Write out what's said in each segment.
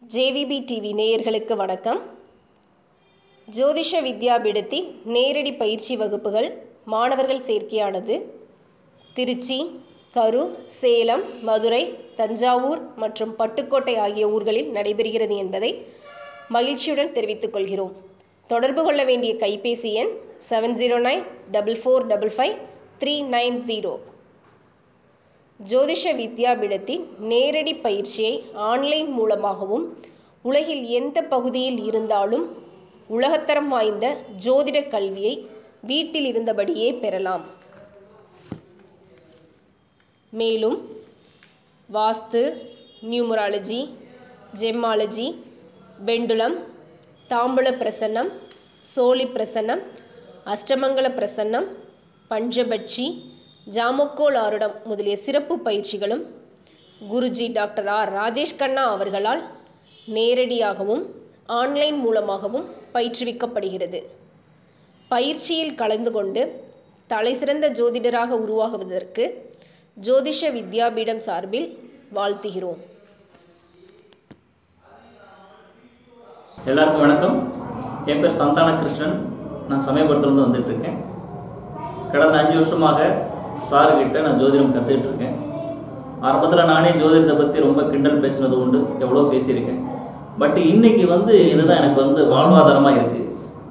JVP TV நேயர்களுக்கு வணக்கம் ஜோதிஷ வித்யாபீடத்தின் நேரடி பயிற்சி வகுப்புகள் மாணவர்கள் சேர்க்கையானது திருச்சி கரூர் சேலம் மதுரை தஞ்சாவூர் மற்றும் பட்டுக்கோட்டை ஆகிய ஊர்களில் நடைபெறுகிறது என்பதை மகிழ்ச்சியுடன் தெரிவித்துக் கொள்கிறோம் தொடர்பு கொள்ள வேண்டிய கைபேசி எண் seven zero nine double four double five three nine zero ஜோதிஷ வித்யாபீடத்தின் நேரடி பயிற்சியை ஆன்லைன் மூலமாகவும் உலகில் எந்த பகுதியில் இருந்தாலும் உலகத்தரம் வாய்ந்த ஜோதிட கல்வியை வீட்டில் இருந்தபடியே பெறலாம் மேலும் வாஸ்து நியூமராலஜி ஜெம்மாலஜி பெண்டுலம் தாம்பூல பிரசன்னம் சோழி பிரசன்னம் அஷ்டமங்கல பிரசன்னம் பஞ்சபட்சி ஜாமக்கோல் ஆருடம் முதலிய சிறப்பு பயிற்சிகளும் குருஜி டாக்டர் ஆர் ராஜேஷ் கண்ணா அவர்களால் நேரடியாகவும் ஆன்லைன் மூலமாகவும் பயிற்றுவிக்கப்படுகிறது பயிற்சியில் கலந்து கொண்டு தலைசிறந்த ஜோதிடராக உருவாகுவதற்கு ஜோதிஷ வித்யாபீடம் சார்பில் வாழ்த்துகிறோம் எல்லாருக்கும் வணக்கம் என் பேர் சந்தான கிருஷ்ணன் நான் சமயபுரத்துலேருந்து வந்துட்டுருக்கேன் கடந்த அஞ்சு வருஷமாக சாருக்கிட்ட நான் ஜோதிடம் கற்றுக்கிட்டு இருக்கேன் ஆரம்பத்தில் நானே ஜோதிடத்தை பற்றி ரொம்ப கிண்டல் பேசினது உண்டு எவ்வளோ பேசியிருக்கேன் பட் இன்னைக்கு வந்து இதுதான் எனக்கு வந்து வாழ்வாதாரமாக இருக்குது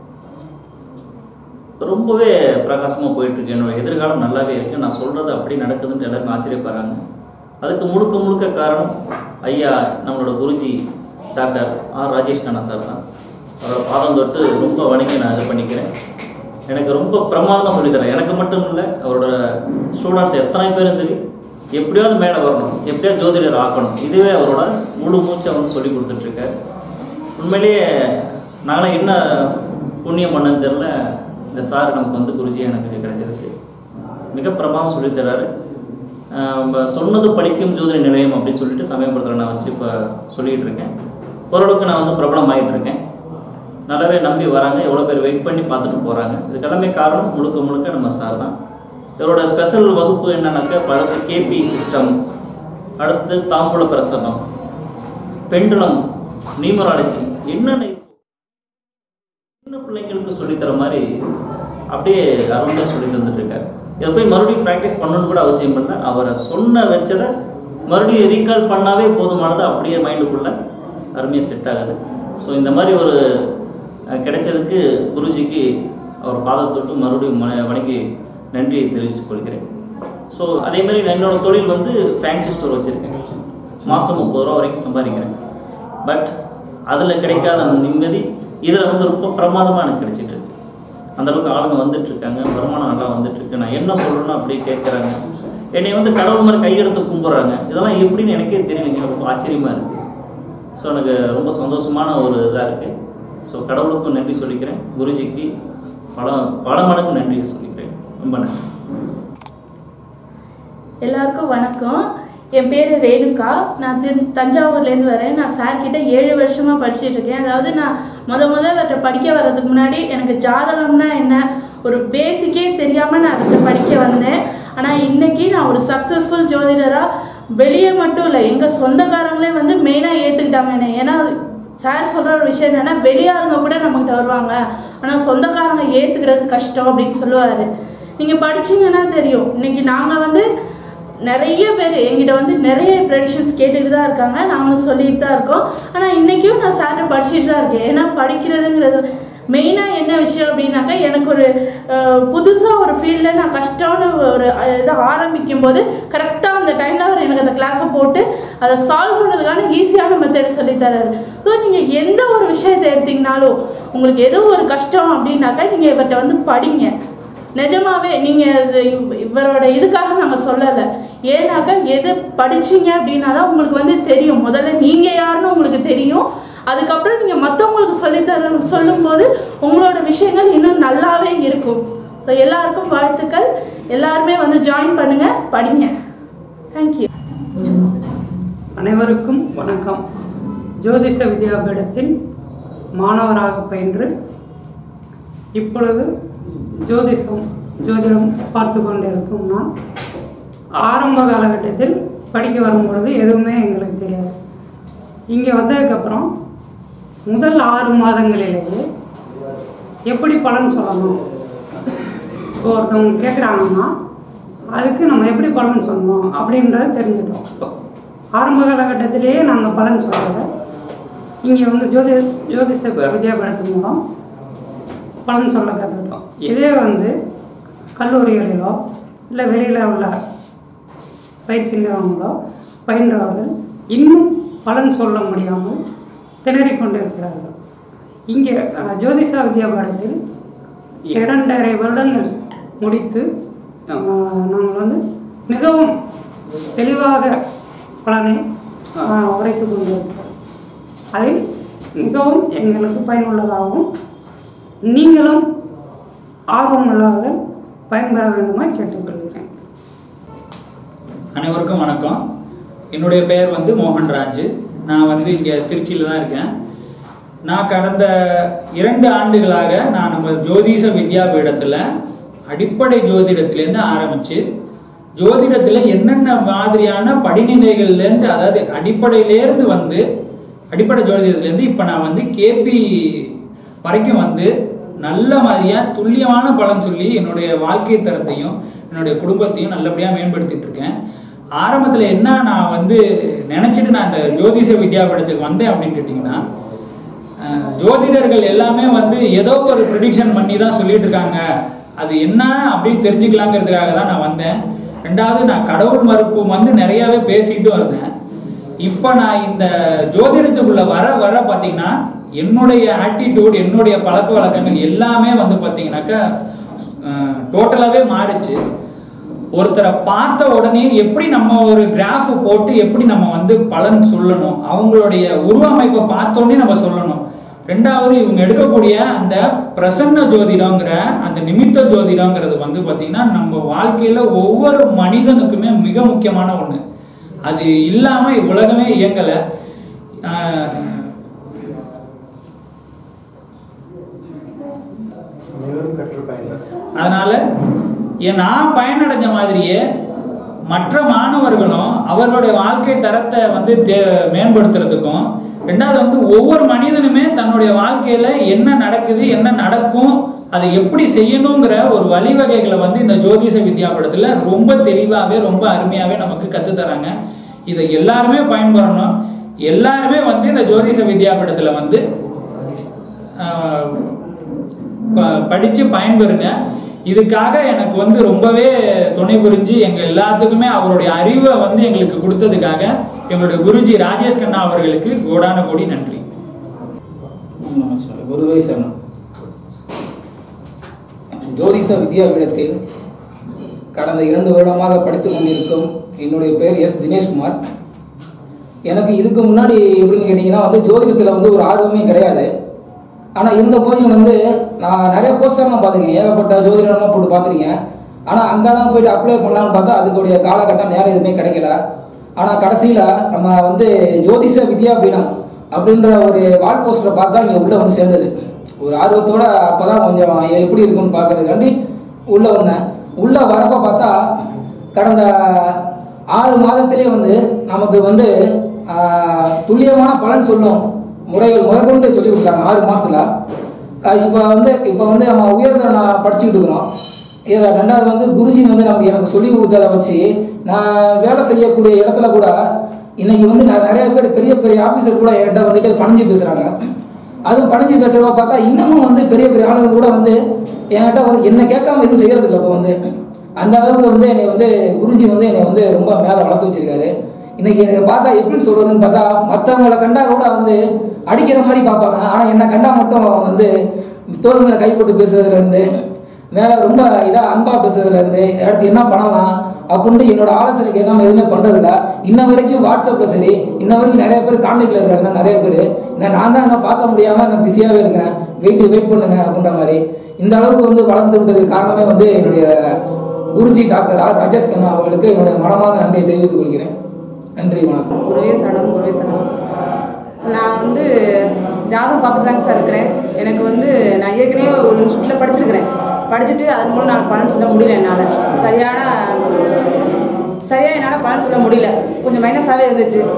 ரொம்பவே பிரகாசமாக போயிட்டுருக்கு என்னோட எதிர்காலம் நல்லாவே இருக்குது நான் சொல்கிறது அப்படி நடக்குதுன்ட்டு எல்லாருமே ஆச்சரியப்படுறாங்க அதுக்கு முழுக்க முழுக்க காரணம் ஐயா நம்மளோட Guruji doctor R Rajesh Kanna sir தான் அவரோட பாதம் தொட்டு ரொம்ப வணங்கி நான் இது பண்ணிக்கிறேன் எனக்கு ரொம்ப பிரமாதமாக சொல்லித்தரேன் எனக்கு மட்டும் இல்லை அவரோட ஸ்டூடெண்ட்ஸ் எத்தனை பேரும் சரி எப்படியாவது மேலே வரணும் எப்படியாவது ஜோதிடர் ஆக்கணும் இதுவே அவரோட முழு மூச்சை வந்து சொல்லி கொடுத்துட்ருக்காரு உண்மையிலேயே நாங்களாம் என்ன புண்ணியம் பண்ணன்னு தெரில இந்த சார் நமக்கு வந்து குருஜி எனக்கு கிடைச்சிருக்கு மிக பிரமாதம் சொல்லித் தர்றாரு ஆஹ் சொன்னது படிக்கும் ஜோதிட நிலையம் அப்படின்னு சொல்லிட்டு சமயபுரத்தில் நான் வச்சு இப்போ சொல்லிகிட்டு இருக்கேன் ஓரளவுக்கு நான் வந்து பிரபலம் ஆகிட்டு இருக்கேன் நல்லாவே நம்பி வராங்க எவ்வளோ பேர் வெயிட் பண்ணி பார்த்துட்டு போகிறாங்க இதுக்கெல்லாமே காரணம் முழுக்க முழுக்க நம்ம சார் தான் இவரோட ஸ்பெஷல் வகுப்பு என்னன்னாக்கா இப்போ அடுத்து கேபி சிஸ்டம் அடுத்து தாம்பூல பிரசனம் பெண்டுலம் நியூமராலஜி என்னென்ன இருக்கோ, சின்ன பிள்ளைங்களுக்கு சொல்லித்தர மாதிரி அப்படியே அருமையாக சொல்லி தந்துட்டு இருக்காரு இதை போய் மறுபடியும் ப்ராக்டிஸ் பண்ணணும்னு கூட அவசியம் இல்லை அவரை சொன்ன வச்சதை மறுபடியும் ரீகால் பண்ணாவே போதுமானது அப்படியே மைண்டுக்குள்ளே அருமையாக செட் ஆகுது ஸோ இந்த மாதிரி ஒரு அஹ், கிடைச்சதுக்கு குருஜிக்கு அவர் பாதத்தொட்டு மறுபடியும் மன வணங்கி நன்றி தெரிவித்துக் கொள்கிறேன் ஸோ அதே மாதிரி நான் என்னோட தொழில் வந்து ஃபேன்சி ஸ்டோர் வச்சுருக்கேன் மாதம் முப்பது ரூபா வரைக்கும் சம்பாதிக்கிறேன் பட் அதில் கிடைக்காத அந்த நிம்மதி இதில் வந்து ரொம்ப பிரமாதமாக எனக்கு கிடைச்சிட்டு இருக்கு அந்த அளவுக்கு ஆளுங்க வந்துட்டு இருக்காங்க வருமானம் நல்லா வந்துட்டு இருக்கு நான் என்ன சொல்கிறேனோ அப்படியே கேட்குறாங்க என்னை வந்து கடவுள் மாதிரி கையெடுத்து கும்பிட்றாங்க இதெல்லாம் எப்படின்னு எனக்கே தெரியலைங்க ரொம்ப ஆச்சரியமாக இருக்குது ஸோ எனக்கு ரொம்ப சந்தோஷமான ஒரு இதாக இருக்குது ஸோ கடவுளுக்கும் நன்றி சொல்லிக்கிறேன் குருஜிக்கு பல பல மடங்கு நன்றி சொல்லிக்கிறேன் ரொம்ப நன்றி எல்லாருக்கும் வணக்கம் என் பேர் ரேணுகா நான் திரு தஞ்சாவூர்லேருந்து வரேன் நான் சார் கிட்ட ஏழு வருஷமாக படிச்சுட்டு இருக்கேன் அதாவது நான் முத முத அவர்கிட்ட படிக்க வர்றதுக்கு முன்னாடி எனக்கு ஜாதகம்னா என்ன ஒரு பேசிக்கே தெரியாமல் நான் அவர்கிட்ட படிக்க வந்தேன் ஆனால் இன்னைக்கு நான் ஒரு சக்ஸஸ்ஃபுல் ஜோதிடராக வெளியே மட்டும் இல்லை எங்கள் சொந்தக்காரங்களே வந்து மெயினாக ஏற்றுக்கிட்டாங்க என்னை ஏன்னா சார் சொல்கிற ஒரு விஷயம் என்னென்னா வெளியாளுங்க கூட நம்மகிட்ட வருவாங்க ஆனால் சொந்தக்காரங்க ஏற்றுக்கிறது கஷ்டம் அப்படின்னு சொல்லுவார் நீங்கள் படிச்சீங்கன்னா தெரியும் இன்னைக்கு நாங்கள் வந்து நிறைய பேர் எங்கிட்ட வந்து நிறைய ப்ரெடிஷன்ஸ் கேட்டுட்டு தான் இருக்காங்க நாங்களும் சொல்லிட்டு தான் இருக்கோம் ஆனால் இன்றைக்கும் நான் சார்ட்ட படிச்சுட்டு தான் இருக்கேன் ஏன்னா படிக்கிறதுங்கிறது மெயினாக என்ன விஷயம் அப்படின்னாக்கா எனக்கு ஒரு புதுசாக ஒரு ஃபீல்டில் நான் கஷ்டம்னு ஒரு அஹ், இதை ஆரம்பிக்கும் போது கரெக்டாக அந்த டைமில் அவர் எனக்கு அந்த கிளாஸை போட்டு அதை சால்வ் பண்ணுறதுக்கான ஈஸியான மெத்தட் சொல்லித்தராரு ஸோ நீங்கள் எந்த ஒரு விஷயத்தை எடுத்தீங்கனாலும் உங்களுக்கு ஏதோ ஒரு கஷ்டம் அப்படின்னாக்கா நீங்கள் இவர்கிட்ட வந்து படிங்க நிஜமாவே நீங்கள் இவரோட இதுக்காக நாங்கள் சொல்லலை ஏன்னாக்கா எது படிச்சீங்க அப்படின்னா தான் உங்களுக்கு வந்து தெரியும் முதல்ல நீங்கள் யாருன்னு உங்களுக்கு தெரியும் அதுக்கப்புறம் நீங்கள் மற்றவங்களுக்கு சொல்லித்தர சொல்லும்போது உங்களோட விஷயங்கள் இன்னும் நல்லாவே இருக்கும் ஸோ எல்லாருக்கும் வாழ்த்துக்கள் எல்லாருமே வந்து ஜாயின் பண்ணுங்க படிங்க தேங்க்யூ அனைவருக்கும் வணக்கம் ஜோதிஷ வித்யாபீடத்தில் மாணவராக பயின்று இப்பொழுது ஜோதிஷம் ஜோதிடம் பார்த்து கொண்டிருக்கும் நான் ஆரம்ப காலகட்டத்தில் படிக்க வரும் பொழுது எதுவுமே எங்களுக்கு தெரியாது இங்கே வந்ததுக்கப்புறம் முதல் ஆறு மாதங்களிலேயே எப்படி பலன் சொல்லணும் இப்போ ஒருத்தவங்க கேட்குறாங்கன்னா அதுக்கு நம்ம எப்படி பலன் சொல்லணும் அப்படின்றத தெரிஞ்சுட்டோம் இப்போ ஆரம்ப காலகட்டத்திலேயே நாங்கள் பலன் சொல்கிறத இங்கே வந்து ஜோதி ஜோதிஷ வித்யாபீடத்தின் மூலம் பலன் சொல்ல கற்றுக்கிட்டோம் இதே வந்து கல்லூரிகளிலோ இல்லை வெளியில் உள்ள பயிற்சி நிறுவனங்களோ பயின்றவர்கள் இன்னும் பலன் சொல்ல முடியாமல் திணறிக் கொண்டிருக்கிறார்கள் இங்கே அஹ், ஜோதிஷா வித்யாபாரத்தில் இரண்டரை வருடங்கள் முடித்து அஹ், நாங்கள் வந்து மிகவும் தெளிவாக பலனை அஹ், உரைத்துக் கொண்டிருக்கிறோம் அதில் மிகவும் எங்களுக்கு பயனுள்ளதாகவும் நீங்களும் ஆர்வம் உள்ளவர்கள் பயன்பெற வேண்டுமாய் கேட்டுக்கொள்கிறேன் அனைவருக்கும் வணக்கம் என்னுடைய பெயர் வந்து மோகன்ராஜ் நான் வந்து இங்கே திருச்சியில் தான் இருக்கேன் நான் கடந்த இரண்டு ஆண்டுகளாக நான் நம்ம ஜோதிஷ வித்யாபீடத்தில் அடிப்படை ஜோதிடத்திலேருந்து ஆரம்பித்து ஜோதிடத்தில் என்னென்ன மாதிரியான படிநிலைகள்லேருந்து அதாவது அடிப்படையிலேருந்து வந்து அடிப்படை ஜோதிடத்துலேருந்து இப்போ நான் வந்து கேபி வரைக்கும் வந்து நல்ல மாதிரியாக துல்லியமான பலன் சொல்லி என்னுடைய வாழ்க்கை தரத்தையும் என்னுடைய குடும்பத்தையும் நல்லபடியாக மேம்படுத்திட்டு இருக்கேன் ஆரம்பத்தில் என்ன நான் வந்து நினச்சிட்டு நான் இந்த ஜோதிஷ வித்யாபீடத்துக்கு வந்தேன் அப்படின்னு கேட்டிங்கன்னா அஹ், ஜோதிடர்கள் எல்லாமே வந்து ஏதோ ஒரு ப்ரிடிக்ஷன் பண்ணி தான் சொல்லிட்டு இருக்காங்க அது என்ன அப்படின்னு தெரிஞ்சுக்கலாங்கிறதுக்காக தான் நான் வந்தேன் ரெண்டாவது நான் கடவுள் மறுப்பு வந்து நிறையாவே பேசிக்கிட்டு வந்தேன் இப்போ நான் இந்த ஜோதிடத்துக்குள்ள வர வர பார்த்தீங்கன்னா என்னுடைய ஆட்டிடியூட் என்னுடைய பழக்க வழக்கங்கள் எல்லாமே வந்து பார்த்தீங்கன்னாக்கா டோட்டலாகவே மாறுச்சு ஒருத்தரை பார்த்த உடனே எப்படி நம்ம ஒரு கிராஃப் போட்டு எப்படி நம்ம வந்து பலன் சொல்லணும் அவங்களுடைய உருவமைப்பை பார்த்த உடனே நம்ம சொல்லணும் ரெண்டாவது இவங்க எடுக்கக்கூடிய அந்த பிரசன்ன ஜோதிடங்கிற அந்த நிமித்த ஜோதிடங்கிறது வந்து பார்த்தீங்கன்னா நம்ம வாழ்க்கையில ஒவ்வொரு மனிதனுக்குமே மிக முக்கியமான ஒன்று அது இல்லாம உலகமே இயங்கலை ஆஹ் அதனால என் நான் பயனடைஞ்ச மாதிரியே மற்ற மாணவர்களும் அவர்களுடைய வாழ்க்கை தரத்தை வந்து தே- மேம்படுத்துறதுக்கும் ரெண்டாவது வந்து ஒவ்வொரு மனிதனுமே தன்னுடைய வாழ்க்கையில என்ன நடக்குது என்ன நடக்கும் அதை எப்படி செய்யணுங்கிற ஒரு வழிவகைகளை வந்து இந்த ஜோதிஷ வித்யாபடத்துல ரொம்ப தெளிவாகவே ரொம்ப அருமையாவே நமக்கு கற்றுத் தராங்க இதை எல்லாருமே பயன்பெறணும் எல்லாருமே வந்து இந்த ஜோதிஷ வித்யாபீடத்துல வந்து ஆஹ், ப- படிச்சு பயன்பெறுங்க இதுக்காக எனக்கு வந்து ரொம்பவே துணை புரிஞ்சு எங்க எல்லாத்துக்குமே அவருடைய அறிவை வந்து எங்களுக்கு கொடுத்ததுக்காக எங்களுடைய குருஜி ராஜேஷ் கண்ணா அவர்களுக்கு கோடான கோடி நன்றி ஆமாம் சார் குருவே சரணம் ஜோதிஷ வித்யாபீடத்தில் கடந்த இரண்டு வருடமாக படித்துக் கொண்டிருக்கும் என்னுடைய பேர் எஸ் தினேஷ்குமார் எனக்கு இதுக்கு முன்னாடி எப்படின்னு கேட்டிங்கன்னா வந்து ஜோதிடத்தில் வந்து ஒரு ஆர்வமே கிடையாது ஆனால் இருந்த போதிலும் வந்து நான் நிறைய போஸ்டர்லாம் பார்த்துருக்கேன் ஏகப்பட்ட ஜோதிடம்லாம் போட்டு பார்த்துருக்கேன் ஆனால் அங்கெல்லாம் போயிட்டு அப்ளை பண்ணலாம்னு பார்த்தா அதுக்குடைய காலகட்டம் நேரம் எதுவுமே கிடைக்கல ஆனால் கடைசியில் நம்ம வந்து ஜோதிஷ வித்யாபீடம் அப்படின்ற ஒரு வால் போஸ்டரை பார்த்தா இங்கே உள்ளே வந்து சேர்ந்தது ஒரு ஆர்வத்தோட அப்போ தான் கொஞ்சம் எப்படி இருக்கும்னு பார்க்கறதுக்காண்டி உள்ளே வந்தேன் உள்ளே வரப்போ பார்த்தா கடந்த ஆறு மாதத்திலே வந்து நமக்கு வந்து ஆஹ், துல்லியமான பலன் சொல்லும் முறைகள் முதற்கொண்டு சொல்லி கொடுத்தாங்க ஆறு மாசத்துல இப்போ வந்து இப்போ வந்து நம்ம உயர்தர நான் படிச்சுக்கிட்டு இருக்கிறோம் இதை ரெண்டாவது வந்து குருஜி வந்து நமக்கு எனக்கு சொல்லி கொடுத்ததை வச்சு நான் வேலை செய்யக்கூடிய இடத்துல கூட இன்னைக்கு வந்து நான் நிறைய பேர் பெரிய பெரிய ஆஃபீஸர் கூட என்கிட்ட வந்துட்டு பணிஞ்சு பேசுகிறாங்க அதுவும் பணிஞ்சு பேசுகிறப்ப பார்த்தா இன்னமும் வந்து பெரிய பெரிய ஆளுங்க கூட வந்து என்கிட்ட வந்து என்ன கேட்காம எதுவும் செய்யறது இல்லை இப்போ வந்து அந்த அளவுக்கு வந்து என்னை வந்து குருஜி வந்து என்னை வந்து ரொம்ப மேலே வளர்த்து வச்சிருக்காரு இன்னைக்கு எனக்கு பார்த்தா எப்படி சொல்றதுன்னு பார்த்தா மற்றவங்கள கண்டா கூட வந்து அடிக்கிற மாதிரி பார்ப்பாங்க ஆனால் என்னை கண்டா மட்டும் வந்து தோல் மேலே கை போட்டு பேசுறதுல இருந்து மேலே ரொம்ப இதாக அன்பாக பேசுறதுல இருந்து அடுத்து என்ன பண்ணலாம் அப்படின்ட்டு என்னோட ஆலோசனை கேட்காம எதுவுமே பண்றதில்ல இன்ன வரைக்கும் வாட்ஸ்அப்பில் சரி இன்ன வரைக்கும் நிறைய பேர் கான்டாக்டில் இருக்காங்க நிறைய பேர் நான் நான் தான் என்ன பார்க்க முடியாமல் நான் பிஸியாகவே இருக்கிறேன் வெயிட் வெயிட் பண்ணுங்க அப்படின்ற மாதிரி இந்த அளவுக்கு வந்து வளர்ந்து விட்டதுக்கு காரணமே வந்து என்னுடைய குருஜி டாக்டர் ஆர் ராஜேஷ் கண்ணா அவர்களுக்கு என்னுடைய மனமார்ந்த நன்றியை தெரிவித்துக் கொள்கிறேன் நன்றி வணக்கம் குருவே சரணம் குருவே சரணம் நான் வந்து ஜாதகம் பார்த்துட்டு தாங்க சார் இருக்கிறேன் எனக்கு வந்து நான் ஏற்கனவே ஒரு இன்ஸ்டியூட்டில் படிச்சிருக்கிறேன் படிச்சுட்டு அதன் மூலம் நான் பலன் சொல்ல முடியல என்னால் சரியான சரியாக என்னால் பலன் சொல்ல முடியல கொஞ்சம் மைனஸாகவே இருந்துச்சு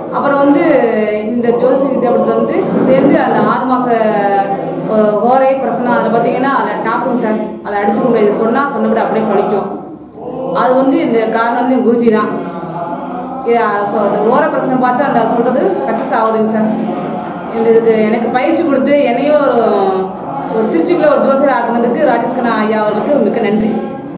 அப்புறம் வந்து இந்த ஜோசி வித்யாபீடத்தில் வந்து சேர்ந்து அந்த ஆறு மாத ஓரே பிரச்சனை அதில் பார்த்தீங்கன்னா அதில் டாப்புங்க சார் அதை அடிச்சுக்க முடியாது சொன்னால் சொன்னபடி அப்படியே படிக்கும் அது வந்து இந்த காரணம் வந்து என் குருஜி தான் இது, அஹ், so அந்த ஓர பிரச்சனை பார்த்து அந்த சொல்கிறது சக்ஸஸ் ஆகுதுங்க சார் இந்த இதுக்கு எனக்கு பயிற்சி கொடுத்து என்னையும் ஒரு ஒரு திருச்சிக்குள்ள ஒரு ஜோசியர் ஆக்குனதுக்கு ராஜேஷ் கண்ணா ஐயா அவர்களுக்கு மிக்க நன்றி